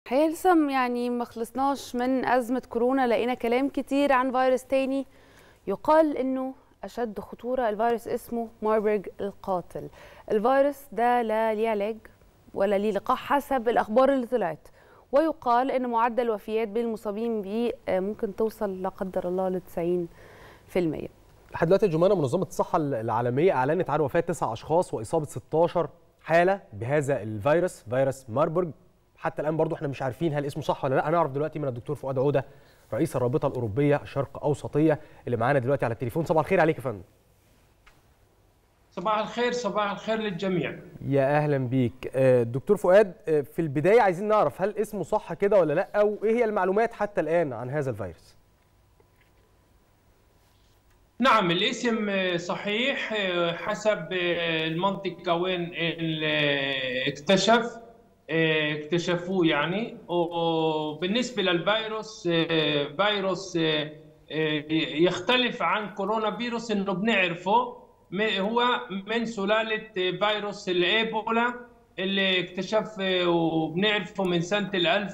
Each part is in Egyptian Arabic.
الحقيقه لسه يعني ما خلصناش من ازمه كورونا لقينا كلام كتير عن فيروس تاني يقال انه اشد خطوره الفيروس اسمه ماربرج القاتل الفيروس ده لا ليه علاج ولا ليه لقاح حسب الاخبار اللي طلعت ويقال ان معدل الوفيات بين المصابين بيه ممكن توصل لا قدر الله ل 90% لحد دلوقتي جمانه منظمه الصحه العالميه اعلنت عن وفاه تسع اشخاص واصابه 16 حاله بهذا الفيروس فيروس ماربرج حتى الان برضو احنا مش عارفين هل اسمه صح ولا لا هنعرف دلوقتي من الدكتور فؤاد عوده رئيس الرابطه الاوروبيه الشرق اوسطيه اللي معانا دلوقتي على التليفون صباح الخير عليك يا فندم صباح الخير صباح الخير للجميع يا اهلا بيك دكتور فؤاد في البدايه عايزين نعرف هل اسمه صح كده ولا لا وايه هي المعلومات حتى الان عن هذا الفيروس نعم الاسم صحيح حسب المنطقة وين اكتشف اكتشفوه يعني وبالنسبة للفيروس فيروس يختلف عن كورونا فيروس انه بنعرفه هو من سلالة فيروس الايبولا اللي اكتشف وبنعرفه من سنة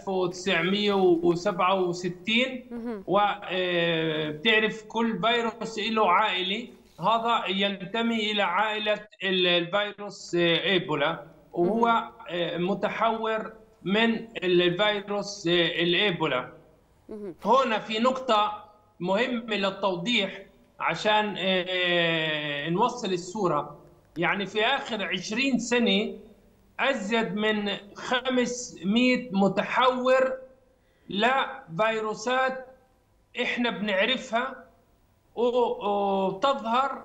1967 وبتعرف كل فيروس له عائلة هذا ينتمي إلى عائلة الفيروس ايبولا وهو متحور من الفيروس الايبولا هنا في نقطة مهمة للتوضيح عشان نوصل الصورة يعني في آخر 20 سنة أزيد من 500 متحور لفيروسات إحنا بنعرفها وتظهر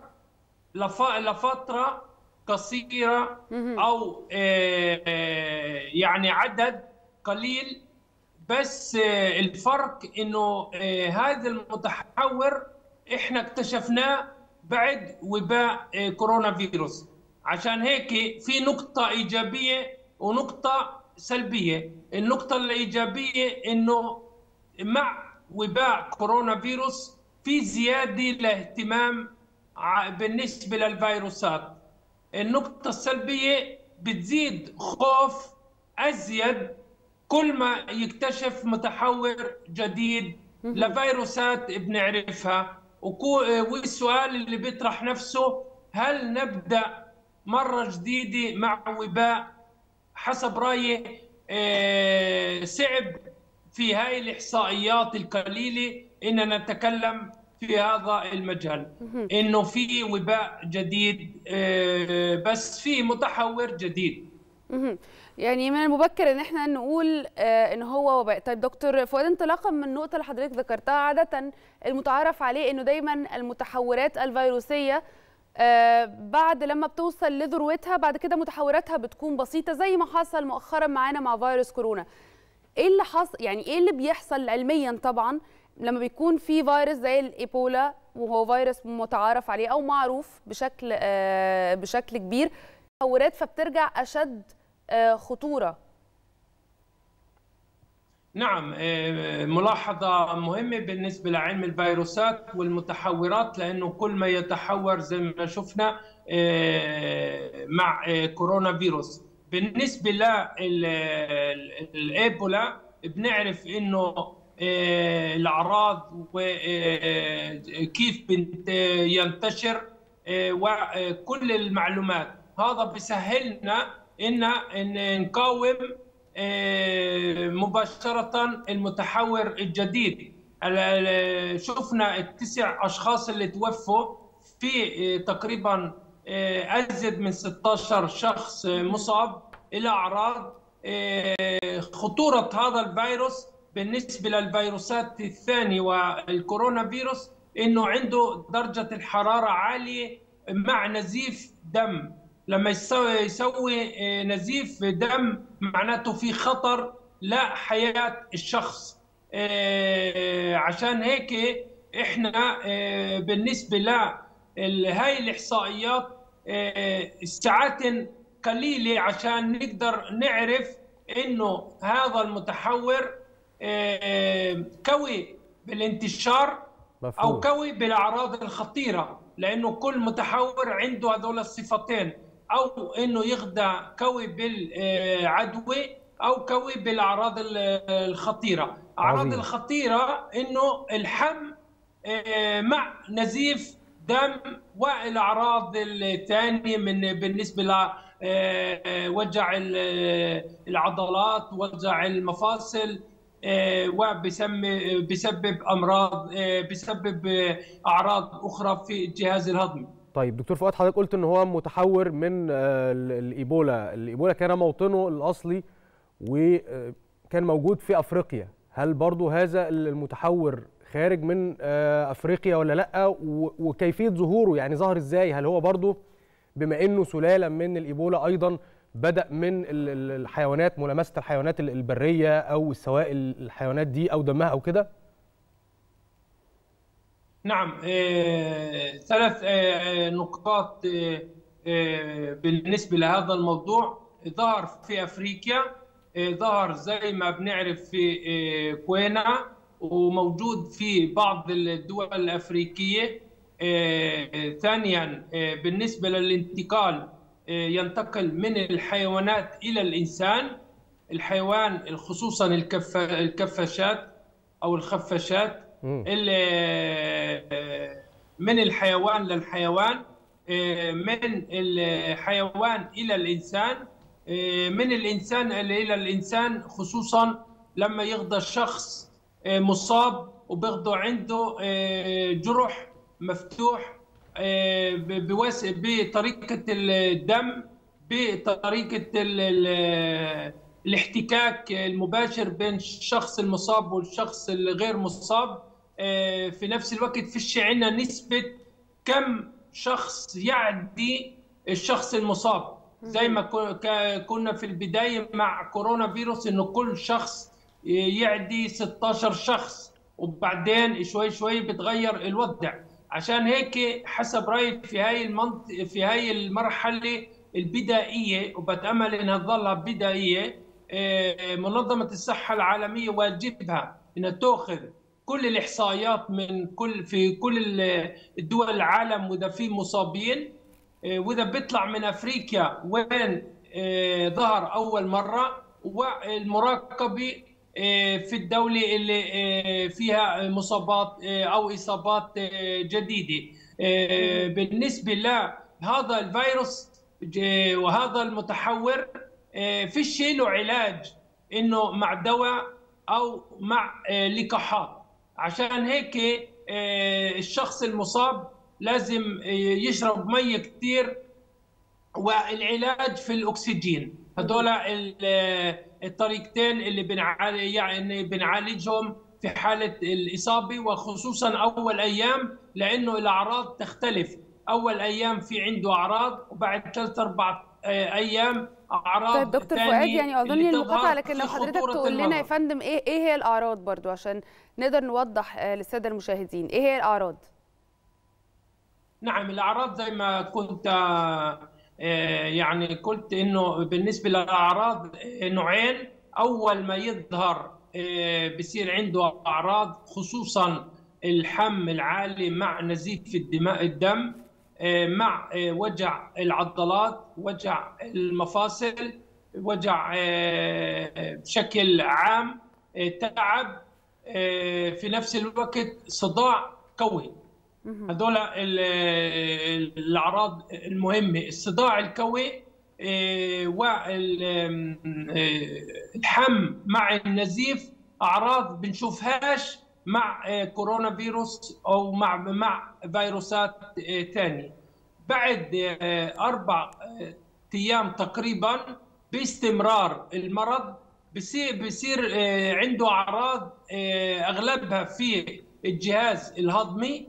لفترة قصيرة أو يعني عدد قليل بس الفرق إنه هذا المتحور إحنا اكتشفناه بعد وباء كورونا فيروس عشان هيك في نقطة إيجابية ونقطة سلبية النقطة الإيجابية إنه مع وباء كورونا فيروس في زيادة لاهتمام بالنسبة للفيروسات النقطة السلبية بتزيد خوف أزيد كل ما يكتشف متحور جديد لفيروسات بنعرفها والسؤال اللي بيطرح نفسه هل نبدأ مرة جديدة مع وباء حسب رأيي صعب في هاي الإحصائيات القليلة إننا نتكلم في هذا المجال إنه في وباء جديد بس في متحور جديد يعني من المبكر ان احنا نقول ان هو وباء طيب دكتور فؤاد انطلاقا من النقطه اللي حضرتك ذكرتها عاده المتعارف عليه انه دايما المتحورات الفيروسيه آه بعد لما بتوصل لذروتها بعد كده متحوراتها بتكون بسيطه زي ما حصل مؤخرا معانا مع فيروس كورونا ايه اللي حصل يعني ايه اللي بيحصل علميا طبعا لما بيكون في فيروس زي الايبولا وهو فيروس متعارف عليه او معروف بشكل آه بشكل كبير تحورات فبترجع اشد آه خطوره نعم ملاحظة مهمة بالنسبة لعلم الفيروسات والمتحورات لأنه كل ما يتحور زي ما شفنا مع كورونا فيروس بالنسبة للإيبولا بنعرف أنه الأعراض وكيف ينتشر وكل المعلومات هذا بيسهلنا إن نقاوم مباشرة المتحور الجديد شفنا التسع أشخاص اللي توفوا في تقريبا أزيد من 16 شخص مصاب إلى أعراض خطورة هذا الفيروس بالنسبة للفيروسات الثانية والكورونا فيروس إنه عنده درجة الحرارة عالية مع نزيف دم لما يسوي يسوي نزيف دم معناته في خطر لحياه الشخص عشان هيك احنا بالنسبه ل هاي الاحصائيات ساعات قليله عشان نقدر نعرف انه هذا المتحور قوي بالانتشار او قوي بالاعراض الخطيره لانه كل متحور عنده هذول الصفتين او انه يخدع قوي بالعدوى او كوي بالاعراض الخطيره اعراض عظيم. الخطيره انه الحم مع نزيف دم والاعراض الثانيه من بالنسبه ل وجع العضلات وجع المفاصل وبسبب بسبب امراض بسبب اعراض اخرى في الجهاز الهضمي طيب دكتور فؤاد حضرتك قلت ان هو متحور من الايبولا الايبولا كان موطنه الاصلي وكان موجود في افريقيا هل برضو هذا المتحور خارج من افريقيا ولا لا وكيفيه ظهوره يعني ظهر ازاي هل هو برضو بما انه سلاله من الايبولا ايضا بدا من الحيوانات ملامسه الحيوانات البريه او السوائل الحيوانات دي او دمها او كده نعم آه، ثلاث آه، نقاط آه، بالنسبه لهذا الموضوع ظهر في افريقيا ظهر زي ما بنعرف في كوينا وموجود في بعض الدول الافريقيه ثانيا بالنسبه للانتقال ينتقل من الحيوانات الى الانسان الحيوان خصوصا الكفاشات او الخفاشات من الحيوان للحيوان من الحيوان الى الانسان من الانسان الى الانسان خصوصا لما يغضى الشخص مصاب وبيغضى عنده جرح مفتوح بطريقه الدم بطريقه الاحتكاك المباشر بين الشخص المصاب والشخص الغير مصاب في نفس الوقت فيش عندنا نسبة كم شخص يعدي الشخص المصاب زي ما كنا في البداية مع كورونا فيروس انه كل شخص يعدي 16 شخص وبعدين شوي شوي بتغير الوضع عشان هيك حسب رأيي في هاي المنط... في هاي المرحلة البدائية وبتأمل انها تظل بدائية منظمة الصحة العالمية واجبها انها تأخذ كل الاحصائيات من كل في كل الدول العالم واذا في مصابين واذا بيطلع من افريقيا وين ظهر اول مره والمراقبه في الدوله اللي فيها مصابات او اصابات جديده بالنسبه لهذا الفيروس وهذا المتحور فيش له علاج انه مع دواء او مع لقاحات عشان هيك الشخص المصاب لازم يشرب ميه كثير والعلاج في الاكسجين هذول الطريقتين اللي بنعالج يعني بنعالجهم في حاله الاصابه وخصوصا اول ايام لانه الاعراض تختلف اول ايام في عنده اعراض وبعد ثلاث اربع ايام اعراض طيب دكتور فؤاد يعني اظن المقاطعه لكن لو حضرتك تقول لنا يا فندم ايه ايه هي الاعراض برضو عشان نقدر نوضح للساده المشاهدين ايه هي الاعراض نعم الاعراض زي ما كنت يعني قلت انه بالنسبه للاعراض نوعين اول ما يظهر بصير عنده اعراض خصوصا الحم العالي مع نزيف الدماء الدم مع وجع العضلات وجع المفاصل وجع بشكل عام تعب في نفس الوقت صداع قوي هذول الاعراض المهمه الصداع القوي والحم مع النزيف اعراض بنشوفهاش مع كورونا فيروس او مع مع فيروسات ثانيه بعد اربع ايام تقريبا باستمرار المرض بصير بصير عنده اعراض اغلبها في الجهاز الهضمي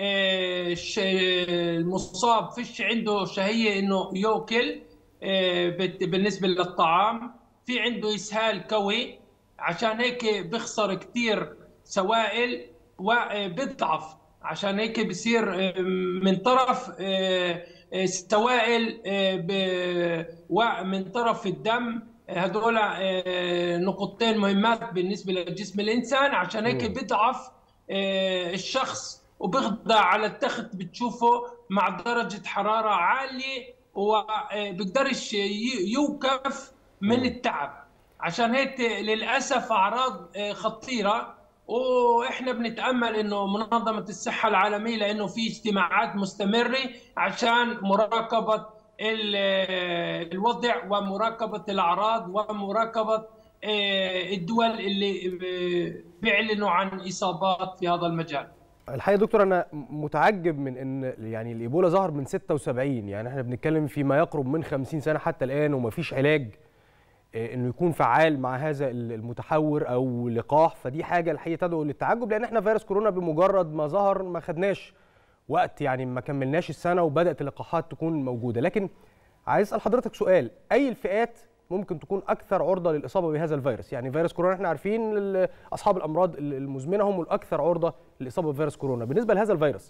المصاب فيش عنده شهيه انه ياكل بالنسبه للطعام في عنده اسهال قوي عشان هيك بيخسر كثير سوائل وبيضعف عشان هيك بصير من طرف السوائل ومن طرف الدم هذول نقطتين مهمات بالنسبه لجسم الانسان عشان هيك بيضعف الشخص وبيخضع على التخت بتشوفه مع درجه حراره عاليه وبيقدرش يوقف من التعب عشان هيك للاسف اعراض خطيره واحنا بنتامل انه منظمه الصحه العالميه لانه في اجتماعات مستمره عشان مراقبه الوضع ومراقبه الاعراض ومراقبه الدول اللي بيعلنوا عن اصابات في هذا المجال. الحقيقه دكتور انا متعجب من ان يعني الايبولا ظهر من 76 يعني احنا بنتكلم في ما يقرب من 50 سنه حتى الان ومفيش علاج انه يكون فعال مع هذا المتحور او لقاح فدي حاجه الحقيقه تدعو للتعجب لان احنا فيروس كورونا بمجرد ما ظهر ما خدناش وقت يعني ما كملناش السنه وبدات اللقاحات تكون موجوده لكن عايز اسال حضرتك سؤال اي الفئات ممكن تكون اكثر عرضه للاصابه بهذا الفيروس يعني فيروس كورونا احنا عارفين اصحاب الامراض المزمنه هم الاكثر عرضه للاصابه بفيروس كورونا بالنسبه لهذا الفيروس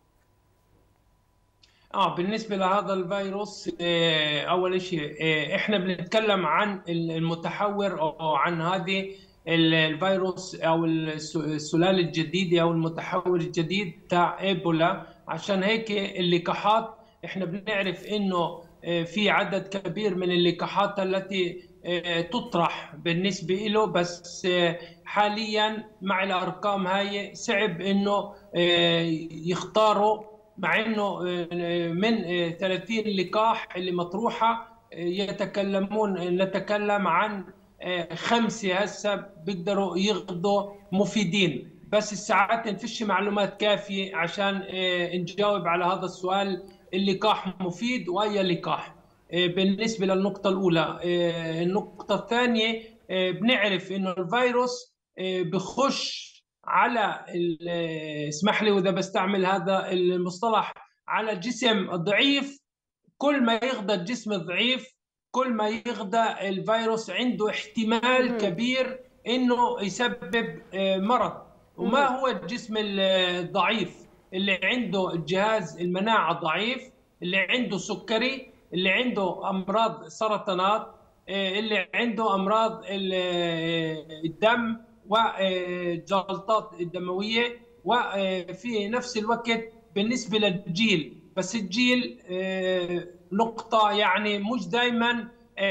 اه بالنسبه لهذا الفيروس آه اول شيء آه احنا بنتكلم عن المتحور او عن هذه الفيروس او السلاله الجديده او المتحور الجديد تاع ايبولا عشان هيك اللقاحات احنا بنعرف انه في عدد كبير من اللقاحات التي تطرح بالنسبة له بس حاليا مع الأرقام هاي صعب أنه يختاروا مع أنه من 30 لقاح اللي مطروحة يتكلمون نتكلم عن خمسة هسه بيقدروا ياخذوا مفيدين بس الساعات نفش معلومات كافية عشان نجاوب على هذا السؤال اللقاح مفيد واي لقاح بالنسبه للنقطه الاولى النقطه الثانيه بنعرف انه الفيروس بخش على اسمح لي واذا بستعمل هذا المصطلح على الجسم الضعيف كل ما يغدى الجسم الضعيف كل ما يغدى الفيروس عنده احتمال كبير انه يسبب مرض وما هو الجسم الضعيف اللي عنده الجهاز المناعة ضعيف اللي عنده سكري اللي عنده أمراض سرطانات اللي عنده أمراض الدم والجلطات الدموية وفي نفس الوقت بالنسبة للجيل بس الجيل نقطة يعني مش دايما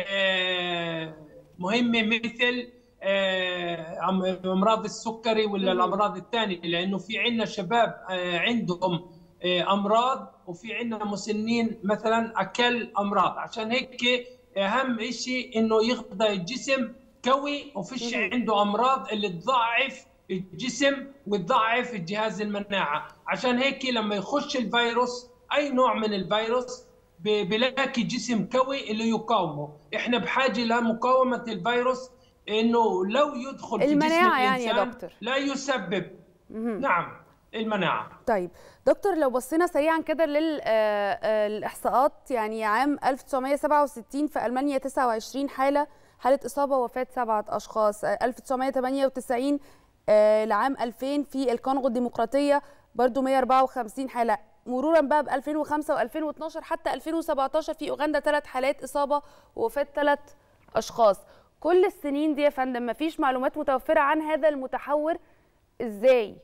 مهمة مثل امراض السكري ولا الامراض الثانيه لانه في عندنا شباب عندهم امراض وفي عندنا مسنين مثلا اكل امراض عشان هيك اهم شيء انه يغذى الجسم قوي وفيش عنده امراض اللي تضعف الجسم وتضعف الجهاز المناعه عشان هيك لما يخش الفيروس اي نوع من الفيروس بلاقي جسم قوي اللي يقاومه احنا بحاجه لمقاومه الفيروس انه لو يدخل في المناعه يعني يا دكتور لا يسبب نعم المناعه طيب دكتور لو بصينا سريعا كده للاحصاءات يعني عام 1967 في المانيا 29 حاله حاله اصابه وفاه سبعه اشخاص 1998 لعام 2000 في الكونغو الديمقراطيه برضو 154 حاله مرورا بقى ب 2005 و2012 حتى 2017 في اوغندا ثلاث حالات اصابه ووفاه ثلاث اشخاص كل السنين دي يا فندم ما فيش معلومات متوفره عن هذا المتحور ازاي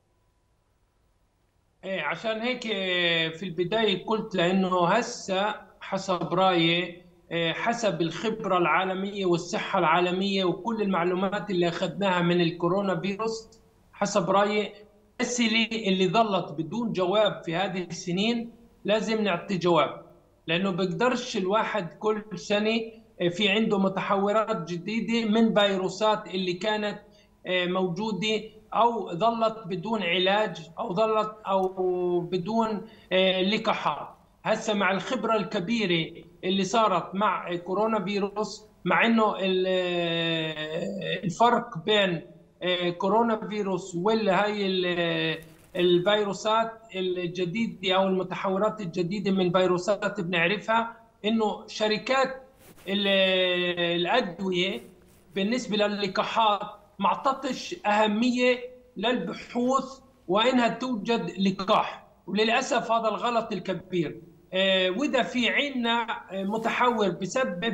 ايه عشان هيك في البدايه قلت لانه هسه حسب رايي حسب الخبره العالميه والصحه العالميه وكل المعلومات اللي اخذناها من الكورونا فيروس حسب رايي الاسئله اللي ظلت بدون جواب في هذه السنين لازم نعطي جواب لانه بيقدرش الواحد كل سنه في عنده متحورات جديده من فيروسات اللي كانت موجوده او ظلت بدون علاج او ظلت او بدون لقاحات هسه مع الخبره الكبيره اللي صارت مع كورونا فيروس مع انه الفرق بين كورونا فيروس ولا هاي الفيروسات الجديده او المتحورات الجديده من فيروسات بنعرفها انه شركات الادويه بالنسبه للقاحات ما اعطتش اهميه للبحوث وانها توجد لقاح وللاسف هذا الغلط الكبير واذا في عندنا متحور بسبب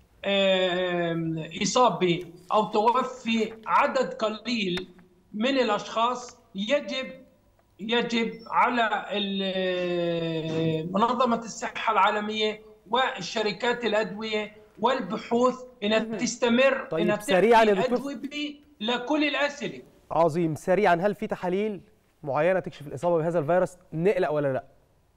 اصابه او توفي عدد قليل من الاشخاص يجب يجب على منظمه الصحه العالميه والشركات الادويه والبحوث انها تستمر طيب، انها سريعاً يا تعطي دكتور. اجوبه لكل الاسئله عظيم سريعا هل في تحاليل معينه تكشف الاصابه بهذا الفيروس نقلق ولا لا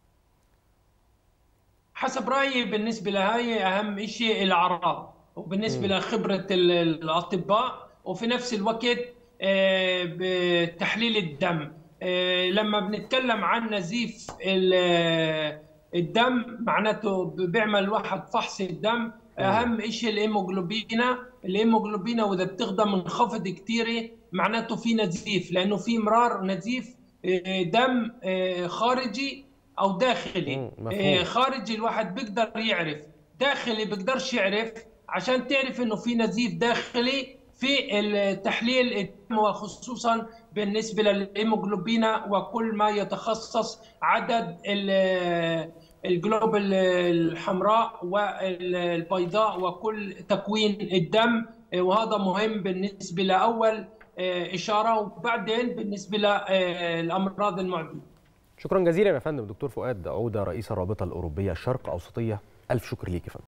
حسب رايي بالنسبه لهي اهم شيء الاعراض وبالنسبه لخبره ال- الاطباء وفي نفس الوقت آه، بتحليل الدم آه، لما بنتكلم عن نزيف ال- الدم معناته بيعمل واحد فحص الدم اهم شيء الهيموجلوبينا الهيموجلوبينا واذا بتاخدها منخفض كتير معناته في نزيف لانه في مرار نزيف آه، دم آه، خارجي او داخلي مم، مفهوم. آه، خارجي الواحد بيقدر يعرف داخلي بيقدرش يعرف عشان تعرف انه في نزيف داخلي في التحليل الدم وخصوصا بالنسبه للهيموجلوبينا وكل ما يتخصص عدد ال- الجلوبل الحمراء والبيضاء وكل تكوين الدم وهذا مهم بالنسبه لاول اشاره وبعدين بالنسبه للامراض المعديه شكرا جزيلا يا فندم دكتور فؤاد عوده رئيس الرابطه الاوروبيه الشرق اوسطيه الف شكر ليك يا فندم